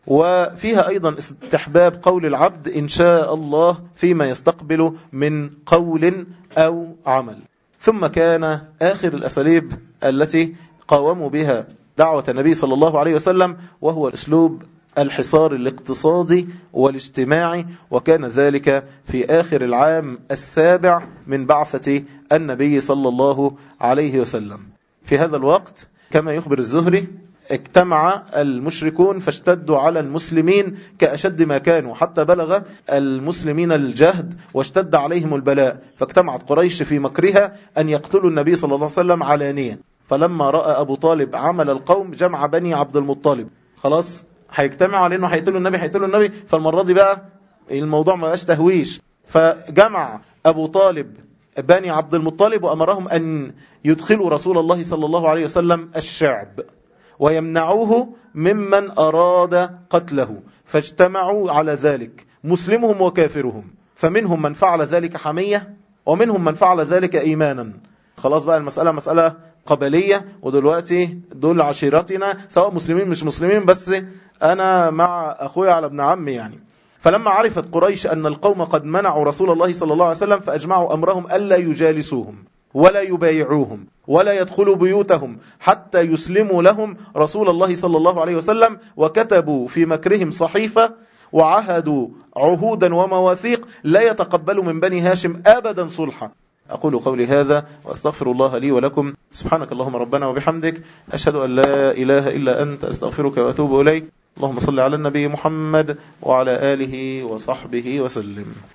S1: وفيها أيضا استحباب قول العبد إن شاء الله فيما يستقبل من قول أو عمل ثم كان آخر الأساليب التي قاوموا بها دعوة النبي صلى الله عليه وسلم وهو أسلوب الحصار الاقتصادي والاجتماعي وكان ذلك في آخر العام السابع من بعثة النبي صلى الله عليه وسلم في هذا الوقت كما يخبر الزهري اجتمع المشركون فاشتدوا على المسلمين كأشد ما كانوا حتى بلغ المسلمين الجهد واشتد عليهم البلاء فاجتمعت قريش في مكرها أن يقتلوا النبي صلى الله عليه وسلم علانيا فلما رأى أبو طالب عمل القوم جمع بني عبد المطلب خلاص هيجتمعوا على انه هيقتلوا النبي هيقتلوا النبي فالمرة دي بقى الموضوع ما بقاش تهويش فجمع أبو طالب بني عبد المطلب وأمرهم أن يدخلوا رسول الله صلى الله عليه وسلم الشعب ويمنعوه ممن أراد قتله فاجتمعوا على ذلك مسلمهم وكافرهم فمنهم من فعل ذلك حمية ومنهم من فعل ذلك إيمانا خلاص بقى المسألة مسألة قبلية ودلوقتي دول عشيرتنا سواء مسلمين مش مسلمين بس أنا مع أخويا على ابن عمي يعني فلما عرفت قريش أن القوم قد منعوا رسول الله صلى الله عليه وسلم فأجمعوا أمرهم ألا يجالسوهم ولا يبايعوهم ولا يدخلوا بيوتهم حتى يسلموا لهم رسول الله صلى الله عليه وسلم وكتبوا في مكرهم صحيفة وعهدوا عهودا ومواثيق لا يتقبل من بني هاشم أبدا صلحا أقول قولي هذا وأستغفر الله لي ولكم سبحانك اللهم ربنا وبحمدك أشهد أن لا إله إلا أنت أستغفرك وأتوب إليك اللهم صل على النبي محمد وعلى آله وصحبه وسلم